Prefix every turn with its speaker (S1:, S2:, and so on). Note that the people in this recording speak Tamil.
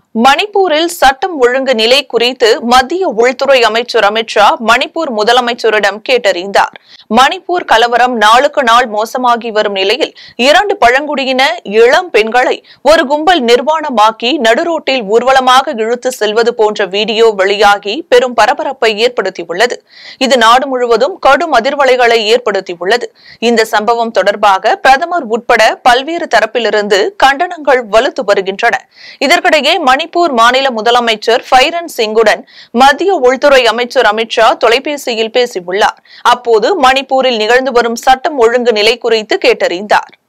S1: மணிப்பூரில் சட்டம் ஒழுங்கு நிலை குறித்து மத்திய உள்துறை அமைச்சர் அமித் ஷா மணிப்பூர் முதலமைச்சரிடம் கேட்டறிந்தார் மணிப்பூர் கலவரம் நாளுக்கு நாள் மோசமாகி வரும் நிலையில் இரண்டு பழங்குடியின இளம் பெண்களை ஒரு கும்பல் நிர்வாணமாக்கி நடுரோட்டில் ஊர்வலமாக இழுத்து செல்வது போன்ற வீடியோ வெளியாகி பெரும் பரபரப்பை ஏற்படுத்தியுள்ளது இது நாடு முழுவதும் கடும் அதிர்வலைகளை ஏற்படுத்தியுள்ளது இந்த சம்பவம் தொடர்பாக பிரதமர் உட்பட பல்வேறு தரப்பிலிருந்து கண்டனங்கள் வலுத்து வருகின்றன இதற்கிடையே மணிப்பூர் மாநில முதலமைச்சர் ஃபைரன் சிங்குடன் மத்திய உள்துறை அமைச்சர் அமித் ஷா தொலைபேசியில் பேசியுள்ளார் அப்போது மணிப்பூரில் நிகழ்ந்து வரும் சட்டம் ஒழுங்கு நிலை குறித்து கேட்டறிந்தார்